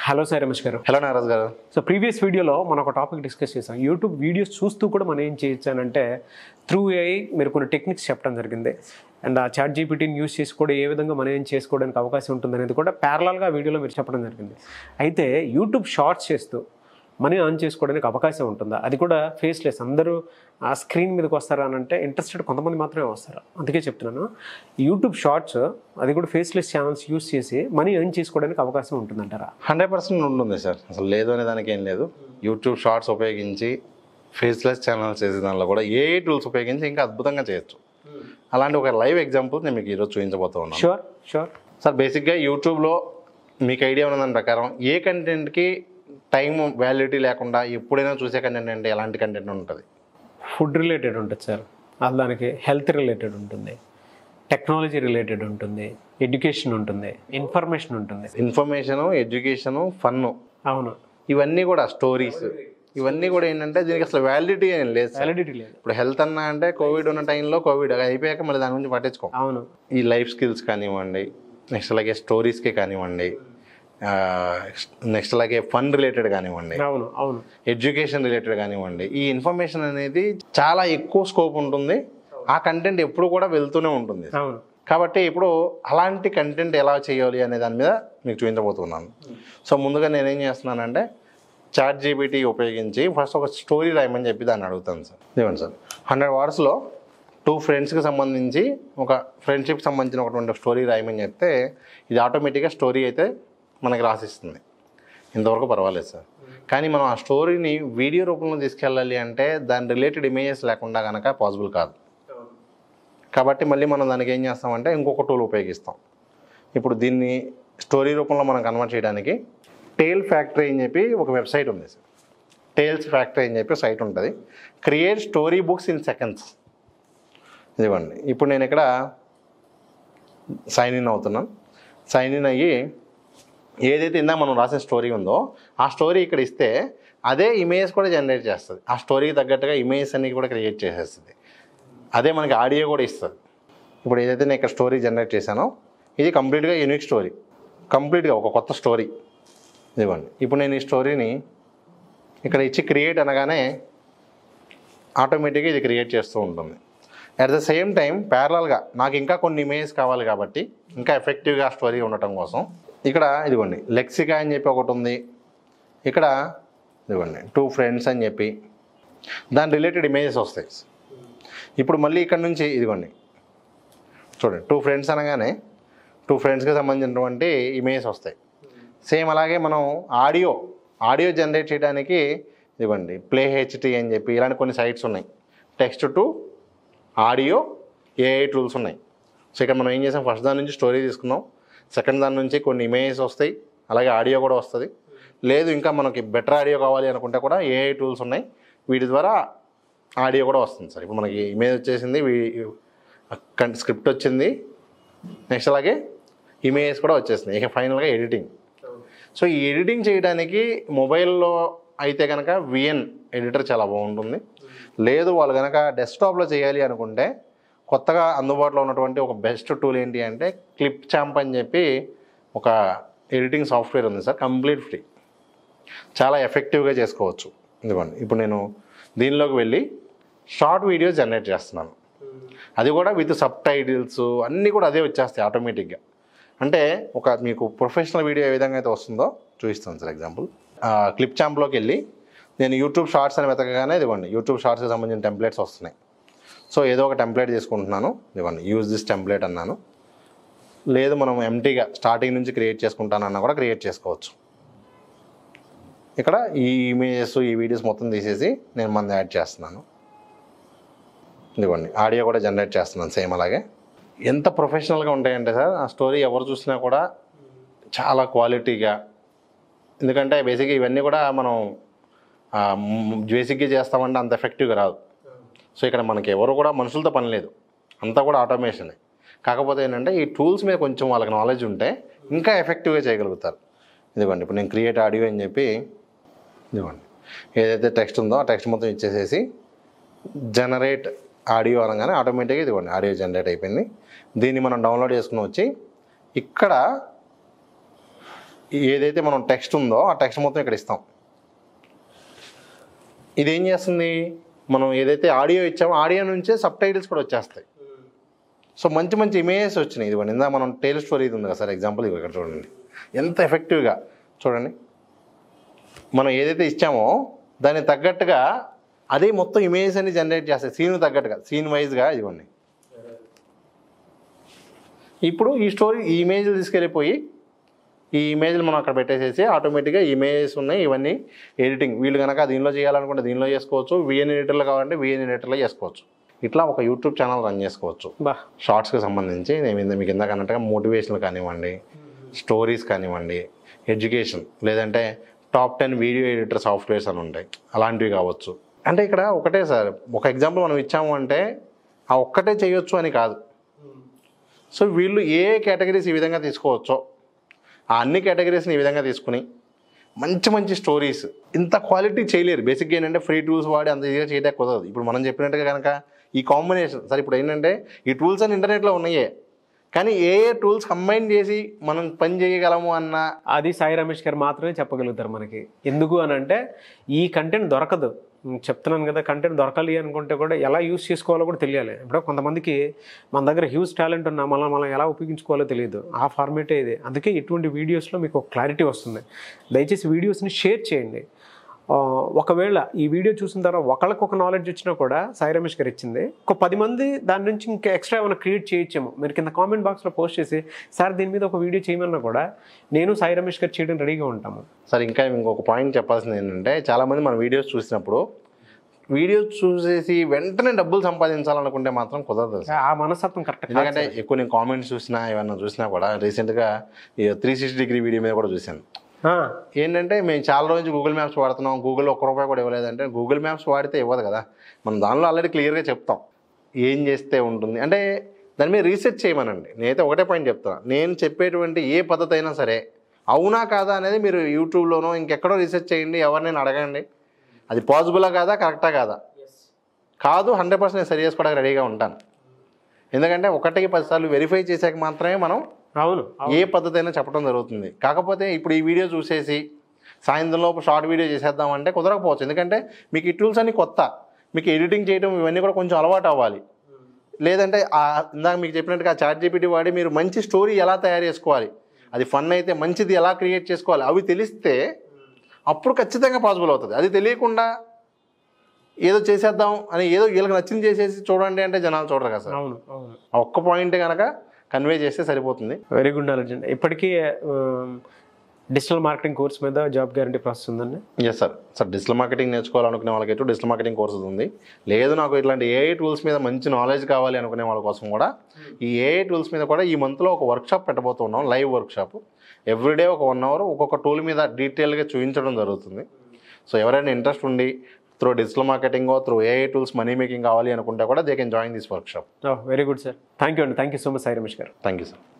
Hello sir Ramesh గారు hello Nagaraj గారు so previous వీడియోలో మనం ఒక టాపిక్ డిస్కస్ చేసాం యూట్యూబ్ వీడియోస్ చూస్తూ కూడా మనం ఏం చేయొచ్చానంటే త్రూ ఏఐ మీరు కొన్ని టెక్నిక్స్ చెప్పడం జరిగింది అండ్ ఆ చాట్ జీపీటీని యూస్ చేసి కూడా ఏ విధంగా మనం ఏం చేసుకోవడానికి అవకాశం ఉంటుంది అనేది కూడా ప్యారలాల్గా వీడియోలో మీరు చెప్పడం జరిగింది అయితే యూట్యూబ్ షార్ట్స్ చేస్తూ మనీ ఆన్ చేసుకోవడానికి అవకాశం ఉంటుందా అది కూడా ఫేస్లెస్ అందరూ ఆ స్క్రీన్ మీదకి వస్తారా అని అంటే ఇంట్రెస్టెడ్ కొంతమంది మాత్రమే వస్తారు అందుకే చెప్తున్నాను యూట్యూబ్ షార్ట్స్ అది కూడా ఫేస్లెస్ ఛానల్స్ యూస్ చేసి మనీ ఎర్న్ చేసుకోవడానికి అవకాశం ఉంటుందంటారా హండ్రెడ్ పర్సెంట్ ఉంటుంది సార్ అసలు లేదు అనే దానికి ఏం లేదు యూట్యూబ్ షార్ట్స్ ఉపయోగించి ఫేస్లెస్ ఛానల్స్ చేసే దానిలో కూడా ఏ టూల్స్ ఉపయోగించి ఇంకా అద్భుతంగా చేయొచ్చు అలాంటి ఒక లైవ్ ఎగ్జాంపుల్ నేను మీకు ఈరోజు చూపించబోతూ ఉన్నాను షూర్ షూర్ సార్ బేసిక్గా యూట్యూబ్లో మీకు ఐడియా ఉన్న దాని ప్రకారం ఏ కంటెంట్కి టైం వ్యాలిడిటీ లేకుండా ఎప్పుడైనా చూసే కంటెంట్ అంటే ఎలాంటి కంటెంట్ ఉంటుంది ఫుడ్ రిలేటెడ్ ఉంటుంది సార్ అది దానికి హెల్త్ రిలేటెడ్ ఉంటుంది టెక్నాలజీ రిలేటెడ్ ఉంటుంది ఎడ్యుకేషన్ ఉంటుంది ఇన్ఫర్మేషన్ ఉంటుంది ఇన్ఫర్మేషను ఎడ్యుకేషను ఫన్ను అవును ఇవన్నీ కూడా స్టోరీస్ ఇవన్నీ కూడా ఏంటంటే దీనికి అసలు వ్యాలిడిటీ ఏం లేదు సార్ వ్యాలిడిటీ లేదు ఇప్పుడు హెల్త్ అన్నా అంటే కోవిడ్ ఉన్న టైంలో కోవిడ్ అది అయిపోయాక మళ్ళీ దాని గురించి పట్టించుకో అవును ఈ లైఫ్ స్కిల్స్ కానివ్వండి నెక్స్ట్ అలాగే స్టోరీస్కి కానివ్వండి నెక్స్ట్ అలాగే ఫన్ రిలేటెడ్ కానివ్వండి అవును అవును ఎడ్యుకేషన్ రిలేటెడ్ కానివ్వండి ఈ ఇన్ఫర్మేషన్ అనేది చాలా ఎక్కువ స్కోప్ ఉంటుంది ఆ కంటెంట్ ఎప్పుడు కూడా వెళ్తూనే ఉంటుంది అవును కాబట్టి ఇప్పుడు అలాంటి కంటెంట్ ఎలా చేయాలి అనే దాని మీద మీకు చూపించబోతున్నాను సో ముందుగా నేనేం చేస్తున్నానంటే చాట్ జీబీటీ ఉపయోగించి ఫస్ట్ ఒక స్టోరీ రాయమని చెప్పి దాన్ని అడుగుతాను సార్ ఇవ్వండి సార్ హండ్రెడ్ వర్డ్స్లో టూ ఫ్రెండ్స్కి సంబంధించి ఒక ఫ్రెండ్షిప్కి సంబంధించిన ఒకటువంటి స్టోరీ రాయమని చెప్తే ఇది ఆటోమేటిక్గా స్టోరీ అయితే మనకి రాసిస్తుంది ఇంతవరకు పర్వాలేదు సార్ కానీ మనం ఆ స్టోరీని వీడియో రూపంలో తీసుకెళ్ళాలి అంటే దాని రిలేటెడ్ ఇమేజెస్ లేకుండా కనుక పాసిబుల్ కాదు కాబట్టి మళ్ళీ మనం దానికి ఏం చేస్తామంటే ఇంకొక టూల్ ఉపయోగిస్తాం ఇప్పుడు దీన్ని స్టోరీ రూపంలో మనం కన్వర్ట్ చేయడానికి టేల్ ఫ్యాక్టరీ అని చెప్పి ఒక వెబ్సైట్ ఉంది సార్ టేల్స్ ఫ్యాక్టరీ అని చెప్పి సైట్ ఉంటుంది create story books in seconds ఇదివ్వండి ఇప్పుడు నేను ఇక్కడ సైన్ ఇన్ అవుతున్నాను సైన్ ఇన్ అయ్యి ఏదైతే ఇందా మనం రాసిన స్టోరీ ఉందో ఆ స్టోరీ ఇక్కడ ఇస్తే అదే ఇమేజ్ కూడా జనరేట్ చేస్తుంది ఆ స్టోరీకి తగ్గట్టుగా ఇమేజ్ అన్ని కూడా క్రియేట్ చేసేస్తుంది అదే మనకి ఆడియో కూడా ఇస్తుంది ఇప్పుడు ఏదైతే నేను ఇక్కడ స్టోరీ జనరేట్ చేశానో ఇది కంప్లీట్గా యూనిక్ స్టోరీ కంప్లీట్గా ఒక కొత్త స్టోరీ ఇదిగోండి ఇప్పుడు నేను ఈ స్టోరీని ఇక్కడ ఇచ్చి క్రియేట్ అనగానే ఆటోమేటిక్గా ఇది క్రియేట్ చేస్తూ ఉంటుంది అట్ ద సేమ్ టైం ప్యారలల్గా నాకు ఇంకా కొన్ని ఇమేజ్ కావాలి కాబట్టి ఇంకా ఎఫెక్టివ్గా స్టోరీ ఉండటం కోసం ఇక్కడ ఇదిగోండి లెక్సికా అని చెప్పి ఒకటి ఉంది ఇక్కడ ఇదిగోండి టూ ఫ్రెండ్స్ అని చెప్పి దాని రిలేటెడ్ ఇమేజెస్ వస్తాయి ఇప్పుడు మళ్ళీ ఇక్కడ నుంచి ఇదిగోండి చూడండి టూ ఫ్రెండ్స్ అనగానే టూ ఫ్రెండ్స్కి సంబంధించినటువంటి ఇమేజెస్ వస్తాయి సేమ్ అలాగే మనం ఆడియో ఆడియో జనరేట్ చేయడానికి ఇదిగోండి ప్లే హెచ్టీ అని చెప్పి ఇలాంటి కొన్ని సైట్స్ ఉన్నాయి text to audio AI tools ఉన్నాయి సో ఇక్కడ మనం ఏం చేసాం ఫస్ట్ దాని నుంచి స్టోరీ తీసుకున్నాం సెకండ్ దాని నుంచి కొన్ని ఇమేజెస్ వస్తాయి అలాగే ఆడియో కూడా వస్తుంది లేదు ఇంకా మనకి బెటర్ ఆడియో కావాలి అనుకుంటే కూడా ఏఐ టూల్స్ ఉన్నాయి వీటి ద్వారా ఆడియో కూడా వస్తుంది సార్ ఇప్పుడు మనకి ఇమేజ్ వచ్చేసింది స్క్రిప్ట్ వచ్చింది నెక్స్ట్ అలాగే ఇమేజెస్ కూడా వచ్చేసింది ఇక ఫైనల్గా ఎడిటింగ్ సో ఈ ఎడిటింగ్ చేయడానికి మొబైల్లో అయితే కనుక విఎన్ ఎడిటర్ చాలా బాగుంటుంది లేదు వాళ్ళు కనుక డెస్క్టాప్లో చేయాలి అనుకుంటే కొత్తగా అందుబాటులో ఉన్నటువంటి ఒక బెస్ట్ టూల్ ఏంటి అంటే క్లిప్ ఛాంప్ అని చెప్పి ఒక ఎడిటింగ్ సాఫ్ట్వేర్ ఉంది సార్ కంప్లీట్ ఫ్రీ చాలా ఎఫెక్టివ్గా చేసుకోవచ్చు ఇదిగోండి ఇప్పుడు నేను దీనిలోకి వెళ్ళి షార్ట్ వీడియోస్ జనరేట్ చేస్తున్నాను అది కూడా విత్ సబ్ టైటిల్స్ అన్నీ కూడా అదే వచ్చేస్తాయి ఆటోమేటిక్గా అంటే ఒక మీకు ప్రొఫెషనల్ వీడియో ఏ విధంగా అయితే వస్తుందో చూపిస్తాను సార్ ఎగ్జాంపుల్ క్లిప్ ఛాంప్లోకి వెళ్ళి నేను యూట్యూబ్ షార్ట్స్ అని వెతకగానే ఇదిగోండి యూట్యూబ్ షార్ట్స్కి సంబంధించిన టెంప్లెట్స్ వస్తున్నాయి సో ఏదో ఒక టెంప్లెట్ తీసుకుంటున్నాను ఇదిగోండి యూజ్ దిస్ టెంప్లెట్ అన్నాను లేదు మనం ఎంటీగా స్టార్టింగ్ నుంచి క్రియేట్ చేసుకుంటానన్నా కూడా క్రియేట్ చేసుకోవచ్చు ఇక్కడ ఈ ఇమేజెస్ ఈ వీడియోస్ మొత్తం తీసేసి నేను మన యాడ్ చేస్తున్నాను ఇదిగోండి ఆడియో కూడా జనరేట్ చేస్తున్నాను సేమ్ అలాగే ఎంత ప్రొఫెషనల్గా ఉంటాయంటే సార్ ఆ స్టోరీ ఎవరు చూసినా కూడా చాలా క్వాలిటీగా ఎందుకంటే బేసిక్గా ఇవన్నీ కూడా మనం బేసిక్గా చేస్తామంటే అంత ఎఫెక్టివ్గా రాదు సో ఇక్కడ మనకి ఎవరు కూడా మనుషులతో పని లేదు అంతా కూడా ఆటోమేషనే కాకపోతే ఏంటంటే ఈ టూల్స్ మీద కొంచెం వాళ్ళకి నాలెడ్జ్ ఉంటే ఇంకా ఎఫెక్టివ్గా చేయగలుగుతారు ఇదిగోండి ఇప్పుడు నేను క్రియేట్ ఆడియో అని చెప్పి ఇదిగోండి ఏదైతే టెక్స్ట్ ఉందో ఆ టెక్స్ట్ మొత్తం ఇచ్చేసేసి జనరేట్ ఆడియో అనగానే ఆటోమేటిక్గా ఇదిగోండి ఆడియో జనరేట్ అయిపోయింది దీన్ని మనం డౌన్లోడ్ చేసుకుని వచ్చి ఇక్కడ ఏదైతే మనం టెక్స్ట్ ఉందో ఆ టెక్స్ట్ మొత్తం ఇక్కడ ఇస్తాం ఇది ఏం చేస్తుంది మనం ఏదైతే ఆడియో ఇచ్చామో ఆడియో నుంచే సబ్ టైటిల్స్ కూడా వచ్చేస్తాయి సో మంచి మంచి ఇమేజెస్ వచ్చినాయి ఇదిగోండి ఇందా మనం టేల్ స్టోరీ ఇది ఉంది కదా సార్ ఎగ్జాంపుల్ ఇవి ఇక్కడ చూడండి ఎంత ఎఫెక్టివ్గా చూడండి మనం ఏదైతే ఇచ్చామో దానికి తగ్గట్టుగా అదే మొత్తం ఇమేజెస్ అన్ని జనరేట్ చేస్తాయి సీన్ తగ్గట్టుగా సీన్ వైజ్గా ఇదిగోండి ఇప్పుడు ఈ స్టోరీ ఈ ఇమేజ్లు తీసుకెళ్ళిపోయి ఈ ఇమేజ్లు మనం అక్కడ పెట్టేసేసి ఆటోమేటిక్గా ఇమేజెస్ ఉన్నాయి ఇవన్నీ ఎడిటింగ్ వీళ్ళు కనుక దీనిలో చేయాలనుకుంటే దీనిలో చేసుకోవచ్చు విఎన్ ఎడిటర్లో కావాలంటే విఎన్ ఎడిటర్లో చేసుకోవచ్చు ఇట్లా ఒక యూట్యూబ్ ఛానల్ రన్ చేసుకోవచ్చు బా షార్ట్స్కి సంబంధించి నేను ఇంద- మీకు ఇందాక అన్నట్టుగా మోటివేషనల్ కానివ్వండి స్టోరీస్ కానివ్వండి ఎడ్యుకేషన్ లేదంటే top ten video editor softwares అని ఉంటాయి అలాంటివి కావచ్చు అంటే ఇక్కడ ఒకటే సార్ ఒక ఎగ్జాంపుల్ మనం ఇచ్చాము అంటే ఆ ఒక్కటే చేయొచ్చు అని కాదు సో వీళ్ళు ఏ కేటగిరీస్ ఈ విధంగా తీసుకోవచ్చో ఆ అన్ని కేటగిరీస్ని ఈ విధంగా తీసుకుని మంచి మంచి స్టోరీస్ ఇంత క్వాలిటీ చేయలేరు బేసిక్గా ఏంటంటే ఫ్రీ టూల్స్ వాడి అంత ఈజీగా చేయడానికి కుదరదు ఇప్పుడు మనం చెప్పినట్టుగా కనుక ఈ కాంబినేషన్ సరే ఇప్పుడు ఏంటంటే ఈ టూల్స్ అన్ని ఇంటర్నెట్లో ఉన్నాయే కానీ ఏ ఏ టూల్స్ కంబైన్ చేసి మనం పని చేయగలము అన్న అది సాయి రమేష్ గారు మాత్రమే చెప్పగలుగుతారు మనకి ఎందుకు అని అంటే ఈ కంటెంట్ దొరకదు ఉమ్, చెప్తున్నాను కదా కంటెంట్ దొరకాలి అనుకుంటే కూడా ఎలా యూస్ చేసుకోవాలో కూడా తెలియాలి ఇప్పుడు కొంతమందికి మన దగ్గర హ్యూజ్ టాలెంట్ ఉన్నా మనం మనం ఎలా ఉపయోగించుకోవాలో తెలియదు ఆ ఫార్మేటే ఇది అందుకే ఇటువంటి వీడియోస్లో మీకు ఒక క్లారిటీ వస్తుంది దయచేసి వీడియోస్ని షేర్ చేయండి ఆ, ఒకవేళ ఈ వీడియో చూసిన తర్వాత ఒకళ్ళకి ఒక నాలెడ్జ్ వచ్చినా కూడా సాయి రమేష్ గారు ఇచ్చింది ఒక పది మంది దాని నుంచి ఇంకా ఎక్స్ట్రా ఏమైనా క్రియేట్ చేయొచ్చేమో మీరు కింద కామెంట్ బాక్స్లో పోస్ట్ చేసి సార్ దీని మీద ఒక వీడియో చేయమన్నా కూడా నేను సాయి రమేష్ గారు చేయడం రెడీగా ఉంటాము సరే ఇంకా ఇంకొక పాయింట్ చెప్పాల్సింది ఏంటంటే చాలామంది మన వీడియోస్ చూసినప్పుడు వీడియోస్ చూసేసి వెంటనే డబ్బులు సంపాదించాలనుకుంటే మాత్రం కుదరదు సార్. ఆ మనస్తత్వం కరెక్ట్ ఎందుకంటే ఎక్కువ నేను కామెంట్స్ చూసినా ఏమన్నా చూసినా కూడా రీసెంట్గా త్రీ సిక్స్టీ డిగ్రీ వీడియో మీద కూడా చూశాను ఏంటంటే మేము చాలా రోజు గూగుల్ మ్యాప్స్ వాడుతున్నాం గూగుల్ ఒక్క రూపాయి కూడా ఇవ్వలేదంటే గూగుల్ మ్యాప్స్ వాడితే ఇవ్వదు కదా మనం దానిలో ఆల్రెడీ క్లియర్గా చెప్తాం ఏం చేస్తే ఉంటుంది అంటే దాని మీద రీసెర్చ్ చేయమనండి నేనైతే ఒకటే పాయింట్ చెప్తాను నేను చెప్పేటువంటి ఏ పద్ధతి అయినా సరే అవునా కాదా అనేది మీరు యూట్యూబ్లోనో ఇంకెక్కడో రీసెర్చ్ చేయండి ఎవరినైనా అడగండి అది పాసిబులా కాదా కరెక్టా కాదా కాదు హండ్రెడ్ పర్సెంట్ నేను సరి చేసుకోవడానికి రెడీగా ఉంటాను ఎందుకంటే ఒకటికి పదిసార్లు వెరిఫై చేశాక మాత్రమే మనం అవును ఏ పద్ధతి అయినా చెప్పడం జరుగుతుంది కాకపోతే ఇప్పుడు ఈ వీడియో చూసేసి సాయంత్రంలో షార్ట్ వీడియో చేసేద్దామంటే కుదరకపోవచ్చు ఎందుకంటే మీకు ఈ టూల్స్ అన్ని కొత్త మీకు ఎడిటింగ్ చేయడం ఇవన్నీ కూడా కొంచెం అలవాటు అవ్వాలి లేదంటే ఆ ఇందాక మీకు చెప్పినట్టుగా చాట్ జీపీటీ వాడి మీరు మంచి స్టోరీ ఎలా తయారు చేసుకోవాలి అది ఫన్ అయితే మంచిది ఎలా క్రియేట్ చేసుకోవాలి అవి తెలిస్తే అప్పుడు ఖచ్చితంగా పాసిబుల్ అవుతుంది అది తెలియకుండా ఏదో చేసేద్దాం అని ఏదో వీళ్ళకి నచ్చింది చేసేసి చూడండి అంటే జనాలు చూడరు కదా సార్ అవును అవును ఆ ఒక్క పాయింట్ కనుక కన్వే చేస్తే సరిపోతుంది వెరీ గుడ్ నాలెడ్జ్ అండి ఇప్పటికీ డిజిటల్ మార్కెటింగ్ కోర్స్ మీద జాబ్ గ్యారంటీ ప్రాసెస్ ఉందండి yes sir sir digital marketing నేర్చుకోవాలనుకునే వాళ్ళకి ఎటు డిజిటల్ మార్కెటింగ్ కోర్సెస్ ఉంది లేదు నాకు ఇట్లాంటి ఏఐ టూల్స్ మీద మంచి నాలెడ్జ్ కావాలి అనుకునే వాళ్ళ కోసం కూడా ఈ ఏఐ టూల్స్ మీద కూడా ఈ మంత్లో ఒక వర్క్షాప్ పెట్టబోతున్నాం లైవ్ వర్క్షాప్ ఎవ్రీడే ఒక వన్ అవర్ ఒక్కొక్క టూల్ మీద డీటెయిల్గా చూపించడం జరుగుతుంది సో ఎవరైనా ఇంట్రెస్ట్ ఉండి through digital marketing through AI tools money making కావాలి అనుకుంటే కూడా they can join this workshop very good sir thank you అండి thank you so much Sai Ramesh garu thank you sir